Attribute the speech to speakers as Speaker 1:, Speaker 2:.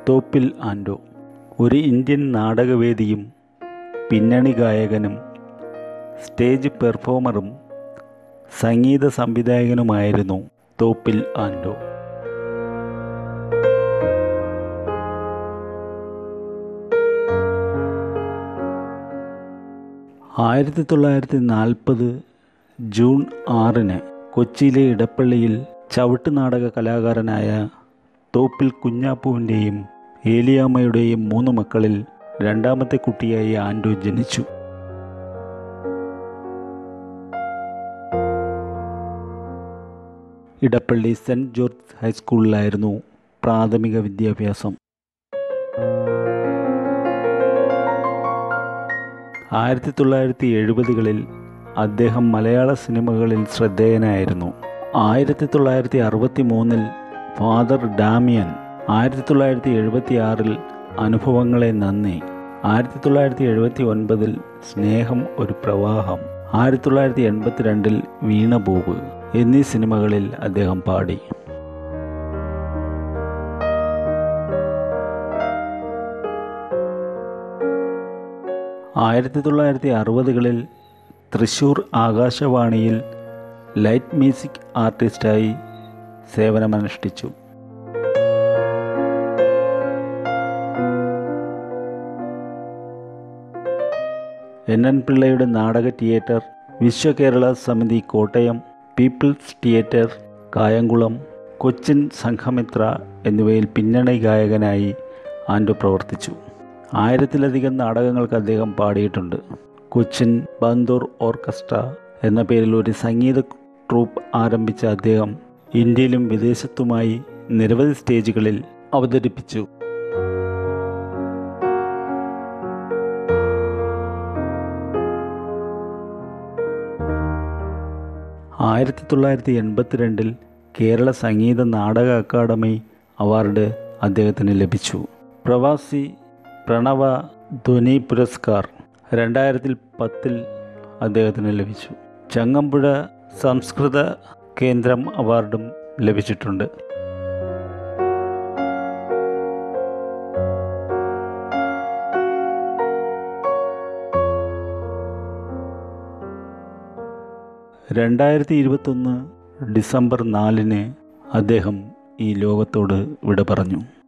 Speaker 1: തോപ്പിൽ ആൻഡോ ഒരു ഇന്ത്യൻ നാടകവേദിയും പിന്നണി ഗായകനും സ്റ്റേജ് പെർഫോമറും സംഗീത സംവിധായകനുമായിരുന്നു തോപ്പിൽ ആൻഡോ ആയിരത്തി തൊള്ളായിരത്തി നാൽപ്പത് ജൂൺ ആറിന് കൊച്ചിയിലെ ഇടപ്പള്ളിയിൽ ചവിട്ട് നാടക കലാകാരനായ തോപ്പിൽ കുഞ്ഞാപ്പുവിൻ്റെയും ഏലിയാമ്മയുടെയും മൂന്ന് മക്കളിൽ രണ്ടാമത്തെ കുട്ടിയായി ആൻഡോ ജനിച്ചു ഇടപ്പള്ളി സെൻറ് ജോർജ് ഹൈസ്കൂളിലായിരുന്നു പ്രാഥമിക വിദ്യാഭ്യാസം ആയിരത്തി തൊള്ളായിരത്തി എഴുപതുകളിൽ അദ്ദേഹം മലയാള സിനിമകളിൽ ശ്രദ്ധേയനായിരുന്നു ആയിരത്തി തൊള്ളായിരത്തി അറുപത്തി മൂന്നിൽ ഫാദർ ഡാമിയൻ ആയിരത്തി തൊള്ളായിരത്തി എഴുപത്തി ആറിൽ അനുഭവങ്ങളെ നന്ദി ആയിരത്തി തൊള്ളായിരത്തി എഴുപത്തി ഒൻപതിൽ സ്നേഹം ഒരു പ്രവാഹം ആയിരത്തി തൊള്ളായിരത്തി എൺപത്തിരണ്ടിൽ വീണപൂവ് എന്നീ സിനിമകളിൽ അദ്ദേഹം പാടി ആയിരത്തി തൊള്ളായിരത്തി അറുപതുകളിൽ തൃശൂർ ആകാശവാണിയിൽ ലൈറ്റ് മ്യൂസിക് ആർട്ടിസ്റ്റായി സേവനമനുഷ്ഠിച്ചു എൻ എൻ പിള്ളയുടെ നാടക theatre Vishwakerala Samithi Kottayam people's theatre Kayamkulam Cochin Sanghamitra എന്നിവയിൽ പിന്നണി ഗായകനായി ആൻഡോ പ്രവർത്തിച്ചു ആയിരത്തിലധികം നാടകങ്ങൾക്ക് അദ്ദേഹം പാടിയിട്ടുണ്ട് കൊച്ചിൻ ബന്ദൂർ ഓർക്കസ്ട്ര എന്ന പേരിൽ ഒരു സംഗീത ട്രൂപ്പ് ആരംഭിച്ച അദ്ദേഹം ഇന്ത്യയിലും വിദേശത്തുമായി നിരവധി സ്റ്റേജുകളിൽ അവതരിപ്പിച്ചു ആയിരത്തി തൊള്ളായിരത്തി എൺപത്തിരണ്ടിൽ കേരള സംഗീത നാടക അക്കാദമി അവാർഡ് അദ്ദേഹത്തിന് ലഭിച്ചു പ്രവാസി പ്രണവ ധ്വനി പുരസ്കാർ രണ്ടായിരത്തിൽ പത്തിൽ അദ്ദേഹത്തിന് ലഭിച്ചു ചങ്ങമ്പുഴ സംസ്കൃത കേന്ദ്രം അവാർഡും ലഭിച്ചിട്ടുണ്ട് രണ്ടായിരത്തി ഇരുപത്തൊന്ന് ഡിസംബർ നാലിന് അദ്ദേഹം ഈ ലോകത്തോട് വിട പറഞ്ഞു